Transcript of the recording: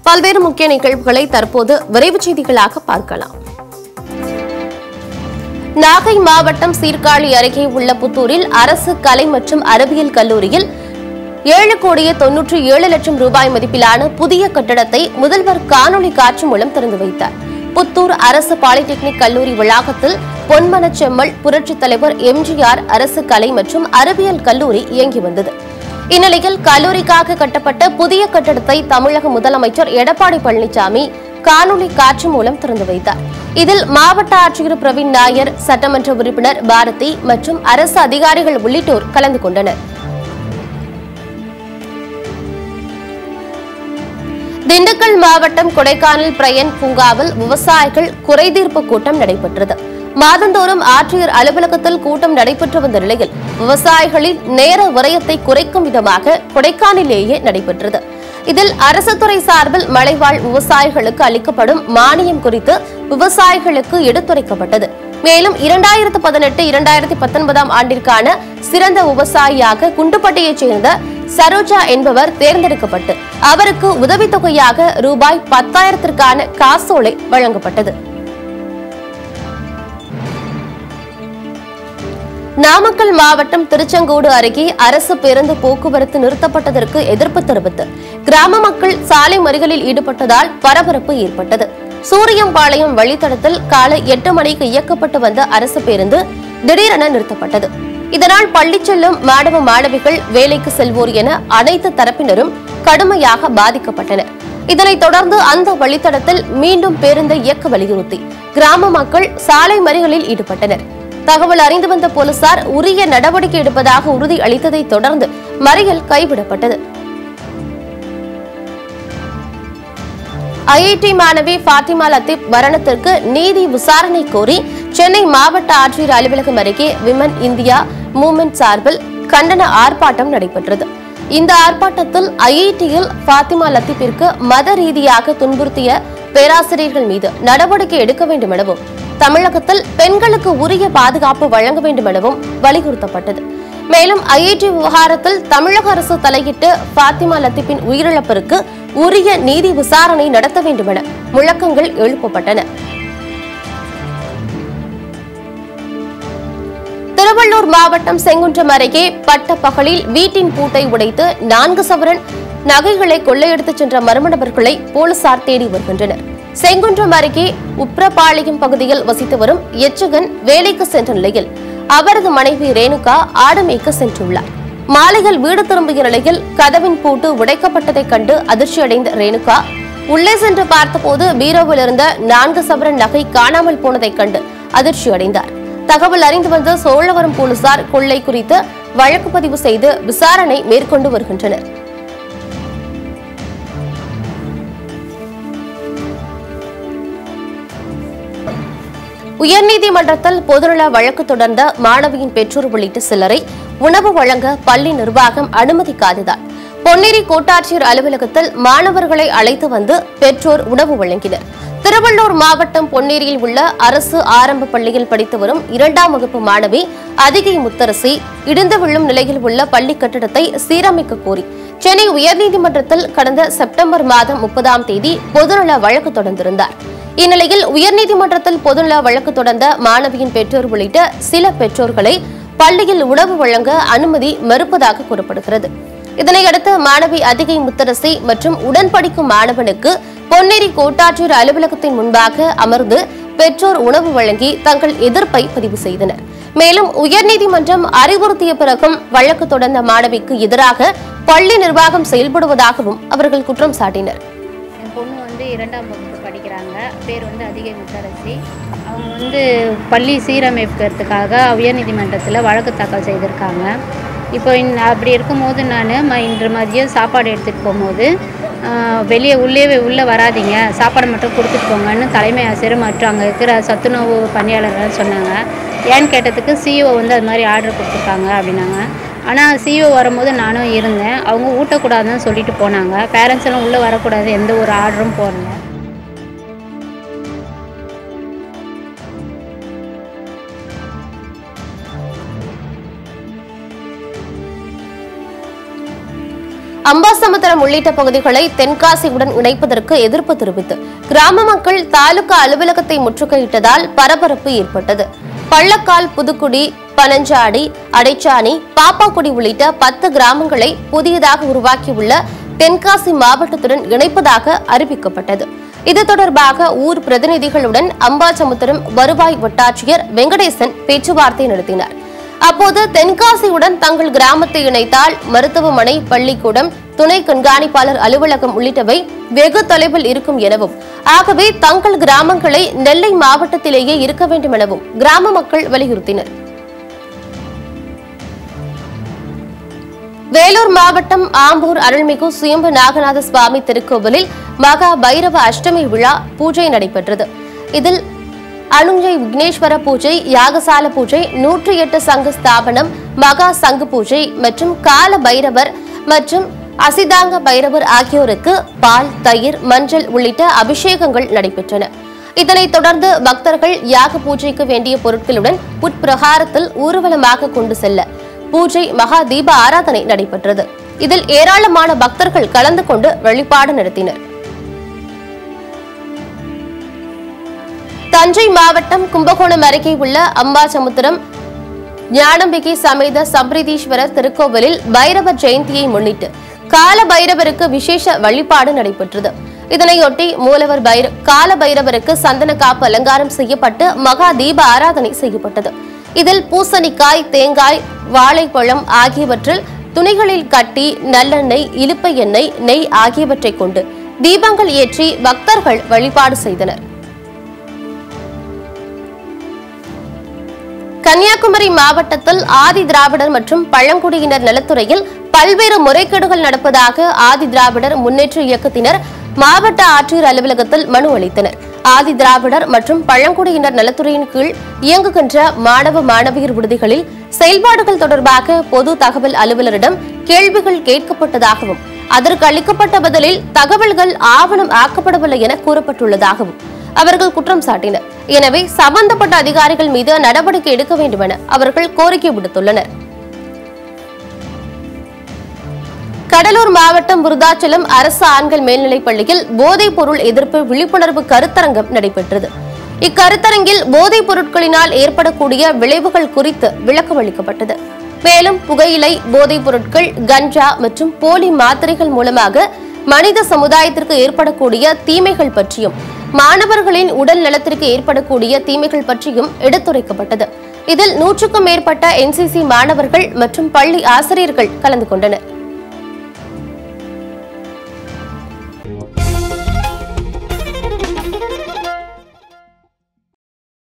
பல்வேறு முக்கிய நிகழ்வுகளை தற்போது விரைவு செய்திகளாக பார்க்கலாம் நாகை மாவட்டம் சீர்காழி அருகே உள்ள புத்தூரில் அரசு கலை மற்றும் அறிவியல் கல்லூரியில் ஏழு கோடியே தொன்னூற்றி ஏழு லட்சம் ரூபாய் மதிப்பிலான புதிய கட்டடத்தை முதல்வர் காணொலி காட்சி மூலம் திறந்து வைத்தார் புத்தூர் அரசு பாலிடெக்னிக் கல்லூரி வளாகத்தில் பொன்மனச்செம்மல் புரட்சித் தலைவர் எம்ஜிஆர் அரசு கலை மற்றும் அறிவியல் கல்லூரி இயங்கி வந்தது இந்நிலையில் கல்லூரிக்காக கட்டப்பட்ட புதிய கட்டடத்தை தமிழக முதலமைச்சர் எடப்பாடி பழனிசாமி காணொலி காட்சி மூலம் திறந்து வைத்தார் இதில் மாவட்ட ஆட்சியர் பிரவீன் நாயர் சட்டமன்ற உறுப்பினர் பாரதி மற்றும் அரசு அதிகாரிகள் உள்ளிட்டோர் கலந்து கொண்டனர் திண்டுக்கல் மாவட்டம் கொடைக்கானல் பிரயன் பூங்காவில் விவசாயிகள் குறைதீர்ப்பு கூட்டம் நடைபெற்றது மாதந்தோறும் ஆட்சியர் அலுவலகத்தில் கூட்டம் நடைபெற்று வந்த நிலையில் விவசாயிகளின் நேர விரயத்தை குறைக்கும் விதமாக கொடைக்கானலிலேயே நடைபெற்றது இதில் அரசு துறை சார்பில் மலைவாழ் விவசாயிகளுக்கு அளிக்கப்படும் மானியம் குறித்து விவசாயிகளுக்கு எடுத்துரைக்கப்பட்டது மேலும் இரண்டாயிரத்து பதினெட்டு இரண்டாயிரத்தி பத்தொன்பதாம் ஆண்டிற்கான சிறந்த விவசாயியாக குண்டுப்பட்டியைச் சேர்ந்த சரோஜா என்பவர் தேர்ந்தெடுக்கப்பட்டு அவருக்கு உதவித்தொகையாக ரூபாய் பத்தாயிரத்திற்கான காசோலை வழங்கப்பட்டது நாமக்கல் மாவட்டம் திருச்செங்கோடு அருகே அரசு பேருந்து போக்குவரத்து நிறுத்தப்பட்டதற்கு எதிர்ப்பு தெரிவித்து கிராம மக்கள் சாலை மறியலில் ஈடுபட்டதால் பரபரப்பு ஏற்பட்டது சூரியம்பாளையம் வழித்தடத்தில் காலை எட்டு மணிக்கு இயக்கப்பட்டு வந்த அரசு பேருந்து திடீரென நிறுத்தப்பட்டது இதனால் பள்ளி செல்லும் மாணவ மாணவிகள் வேலைக்கு செல்வோர் என அனைத்து தரப்பினரும் கடுமையாக பாதிக்கப்பட்டனர் இதனைத் தொடர்ந்து அந்த வழித்தடத்தில் மீண்டும் பேருந்தை இயக்க வலியுறுத்தி கிராம மக்கள் சாலை மறியலில் ஈடுபட்டனர் தகவல் அறிந்து வந்த போலீசார் உரிய நடவடிக்கை எடுப்பதாக உறுதி அளித்ததைத் தொடர்ந்து மறியல் கைவிடப்பட்டது ஐஐடி மாணவி ஃபாத்திமா லத்தீப் மரணத்திற்கு நீதி விசாரணை கோரி சென்னை மாவட்ட ஆட்சியர் அலுவலகம் அருகே விமன் இந்தியா மூவ்மெண்ட் சார்பில் கண்டன ஆர்ப்பாட்டம் நடைபெற்றது இந்த ஆர்ப்பாட்டத்தில் ஐஐடியில் ஃபாத்திமா லத்தீப்பிற்கு மத ரீதியாக துன்புறுத்திய பேராசிரியர்கள் மீது நடவடிக்கை எடுக்க வேண்டும் எனவும் தமிழகத்தில் பெண்களுக்கு உரிய பாதுகாப்பு வழங்க வேண்டும் எனவும் வலியுறுத்தப்பட்டது மேலும் ஐஐடி விவகாரத்தில் தமிழக அரசு தலையிட்டு ஃபாத்திமா லத்தீப்பின் உயிரிழப்பிற்கு உரிய நீதி விசாரணை நடத்த வேண்டும் என முழக்கங்கள் எழுப்பப்பட்டன திருவள்ளூர் மாவட்டம் செங்குன்றம் அருகே பட்ட பகலில் வீட்டின் பூட்டை உடைத்து நான்கு சவரன் நகைகளை கொள்ளையடித்துச் சென்ற மர்ம நபர்களை போலீசார் தேடி வருகின்றனர் செங்குன்றம் அருகே உப்ரபாளையம் பகுதியில் வசித்து வரும் எச்சகன் வேலைக்கு சென்ற நிலையில் அவரது மனைவி ரேணுகா ஆடு மேய்க்க சென்றுள்ளார் மாலையில் வீடு திரும்பிய நிலையில் கதவின் பூட்டு உடைக்கப்பட்டதைக் கண்டு அதிர்ச்சியடைந்த ரேணுகா உள்ளே சென்று பார்த்தபோது பீரோவில் இருந்த நான்கு சவரன் நகை காணாமல் போனதைக் கண்டு அதிர்ச்சியடைந்தார் தகவல் அறிந்து வந்த சோழவரம் போலீசார் கொள்ளை குறித்து வழக்கு பதிவு செய்து விசாரணை மேற்கொண்டு வருகின்றனர் உயர்நீதிமன்றத்தில் பொதுநல வழக்கு தொடர்ந்த மாணவியின் பெற்றோர் உள்ளிட்ட சிலரை உணவு வழங்க பள்ளி நிர்வாகம் அனுமதிக்காததால் பொன்னேரி கோட்டாட்சியர் அலுவலகத்தில் மாணவர்களை அழைத்து வந்து பெற்றோர் உணவு வழங்கினர் திருவள்ளூர் மாவட்டம் பொன்னேரியில் உள்ள அரசு ஆரம்ப பள்ளியில் படித்து வரும் இரண்டாம் வகுப்பு மாணவி அதிகை முத்தரசி இடிந்து விழும் நிலையில் உள்ள பள்ளி கட்டிடத்தை சீரமைக்க கோரி சென்னை உயர்நீதிமன்றத்தில் கடந்த செப்டம்பர் மாதம் முப்பதாம் தேதி பொதுநல வழக்கு தொடர்ந்திருந்தார் இந்நிலையில் உயர்நீதிமன்றத்தில் பொதுநல வழக்கு தொடர்ந்த மாணவியின் பெற்றோர் உள்ளிட்ட சில பெற்றோர்களை பள்ளியில் உணவு வழங்க அனுமதி மறுப்பதாக கூறப்படுகிறது இதனையடுத்து மாணவி அதிகை முத்தரசி மற்றும் உடன் படிக்கும் மாணவனுக்கு பொன்னேரி கோட்டாட்சியர் அலுவலகத்தின் முன்பாக அமர்ந்து பெற்றோர் உணவு வழங்கி தங்கள் எதிர்ப்பை பதிவு செய்தனர் மேலும் உயர்நீதிமன்றம் அறிவுறுத்திய பிறகும் வழக்கு தொடர்ந்த மாணவிக்கு எதிராக பள்ளி நிர்வாகம் செயல்படுவதாகவும் அவர்கள் குற்றம் சாட்டினர் என் பொண்ணு வந்து இரண்டாம் வகுப்பு படிக்கிறாங்க பேர் வந்து அதிகை முத்தரசி அவங்க வந்து பள்ளி சீரமைக்கிறதுக்காக உயர்நீதிமன்றத்தில் வழக்கு தாக்கல் செய்திருக்காங்க இப்போ இன் அப்படி இருக்கும்போது நான் ம இன்று மதியம் சாப்பாடு எடுத்துகிட்டு போகும்போது ஆஹ், வெளியே உள்ளே உள்ளே வராதீங்க சாப்பாடு மட்டும் கொடுத்துட்டு போங்கன்னு தலைமை ஆசிரியர் மற்றும் அங்கே இருக்கிற சத்துணவு பணியாளர்கள் சொன்னாங்க ஏன்னு கேட்டதுக்கு சிஇஓ வந்து அது மாதிரி ஆர்டர் கொடுத்துருக்காங்க அப்படின்னாங்க ஆனால் சிஇஓ வரும்போது நானும் இருந்தேன் அவங்க ஊட்டக்கூடாதுன்னு சொல்லிட்டு போனாங்க பேரண்ட்ஸ் எல்லாம் உள்ளே வரக்கூடாது எந்த ஒரு ஆர்டரும் போடல அம்பாசமுத்திரம் உள்ளிட்ட பகுதிகளை தென்காசியுடன் இணைப்பதற்கு எதிர்ப்பு தெரிவித்து கிராம மக்கள் தாலுகா அலுவலகத்தை முற்றுகையிட்டதால் பரபரப்பு ஏற்பட்டது பள்ளக்கால் புதுக்குடி பனஞ்சாடி அடைச்சாணி பாப்பாக்குடி உள்ளிட்ட பத்து கிராமங்களை புதியதாக உருவாக்கியுள்ள தென்காசி மாவட்டத்துடன் இணைப்பதாக அறிவிக்கப்பட்டது இது தொடர்பாக ஊர் பிரதிநிதிகளுடன் அம்பாசமுத்திரம் வருவாய் வட்டாட்சியர் வெங்கடேசன் பேச்சுவார்த்தை நடத்தினார் அப்போது தென்காசியுடன் தங்கள் கிராமத்தை இணைத்தால் மருத்துவமனை பள்ளிக்கூடம் துணை கண்காணிப்பாளர் அலுவலகம் உள்ளிட்டவை வெகு தொலைவில் இருக்கும் எனவும் ஆகவே தங்கள் கிராமங்களை நெல்லை மாவட்டத்திலேயே இருக்க வேண்டும் எனவும் கிராம மக்கள் வலியுறுத்தினர் வேலூர் மாவட்டம் ஆம்பூர் அருள்மிகு சுயம்பு நாகநாத சுவாமி திருக்கோவிலில் மகா பைரவ அஷ்டமி விழா பூஜை நடைபெற்றது இதில் அனுஞ்சை விக்னேஸ்வர பூஜை யாகசால பூஜை நூற்றி எட்டு சங்க ஸ்தாபனம் மகா சங்கு பூஜை மற்றும் கால பைரவர் மற்றும் அசிதாங்க பைரவர் ஆகியோருக்கு பால் தயிர் மஞ்சள் உள்ளிட்ட அபிஷேகங்கள் நடைபெற்றன இதனைத் தொடர்ந்து பக்தர்கள் யாக பூஜைக்கு வேண்டிய பொருட்களுடன் உட்பிரகாரத்தில் ஊர்வலமாக கொண்டு செல்ல பூஜை மகா தீப ஆராதனை நடைபெற்றது இதில் ஏராளமான பக்தர்கள் கலந்து கொண்டு வழிபாடு நடத்தினர் தஞ்சை மாவட்டம் கும்பகோணம் அருகே உள்ள அம்பாசமுத்திரம் ஞானம்பிகை சமேத சம்பிரதீஸ்வரர் திருக்கோவிலில் பைரவர் ஜெயந்தியை முன்னிட்டு கால பைரவருக்கு விசேஷ வழிபாடு நடைபெற்றது இதனையொட்டி மூலவர் பைர கால பைரவருக்கு சந்தன காப்பு அலங்காரம் செய்யப்பட்டு மகா தீப ஆராதனை செய்யப்பட்டது இதில் பூசணிக்காய் தேங்காய் வாழைப்பழம் ஆகியவற்றில் துணிகளில் கட்டி நல்லெண்ணெய் இலுப்பை எண்ணெய் நெய் ஆகியவற்றை கொண்டு தீபங்கள் ஏற்றி பக்தர்கள் வழிபாடு செய்தனர் கன்னியாகுமரி மாவட்டத்தில் ஆதி திராவிடர் மற்றும் பழங்குடியினர் நலத்துறையில் பல்வேறு முறைகேடுகள் நடப்பதாக ஆதி திராவிடர் முன்னேற்ற இயக்கத்தினர் மாவட்ட ஆட்சியர் அலுவலகத்தில் மனு அளித்தனர் ஆதி திராவிடர் மற்றும் பழங்குடியினர் நலத்துறையின் கீழ் இயங்குகின்ற மாணவ மாணவியர் விடுதிகளில் செயல்பாடுகள் தொடர்பாக பொது தகவல் அலுவலரிடம் கேள்விகள் கேட்கப்பட்டதாகவும் அதற்கு அளிக்கப்பட்ட பதிலில் தகவல்கள் ஆவணம் ஆக்கப்படவில்லை என கூறப்பட்டுள்ளதாகவும் அவர்கள் குற்றம் சாட்டினர் எனவே சம்பந்தப்பட்ட அதிகாரிகள் மீது நடவடிக்கை எடுக்க வேண்டும் என அவர்கள் கோரிக்கை விடுத்துள்ளனர் கடலூர் மாவட்டம் விருதாச்சலம் அரசு ஆண்கள் மேல்நிலைப் பள்ளியில் போதைப் பொருள் எதிர்ப்பு விழிப்புணர்வு கருத்தரங்கம் நடைபெற்றது இக்கருத்தரங்கில் போதைப் பொருட்களினால் ஏற்படக்கூடிய விளைவுகள் குறித்து விளக்கம் அளிக்கப்பட்டது மேலும் புகையிலை போதைப் பொருட்கள் கஞ்சா மற்றும் போலி மாத்திரைகள் மூலமாக மனித சமுதாயத்திற்கு ஏற்படக்கூடிய தீமைகள் பற்றியும் மாணவர்களின் உடல் நலத்திற்கு ஏற்படக்கூடிய தீமைகள் பற்றியும் எடுத்துரைக்கப்பட்டது இதில் நூற்றுக்கும் மேற்பட்ட என்சிசி மாணவர்கள் மற்றும் பள்ளி ஆசிரியர்கள் கலந்து கொண்டனர்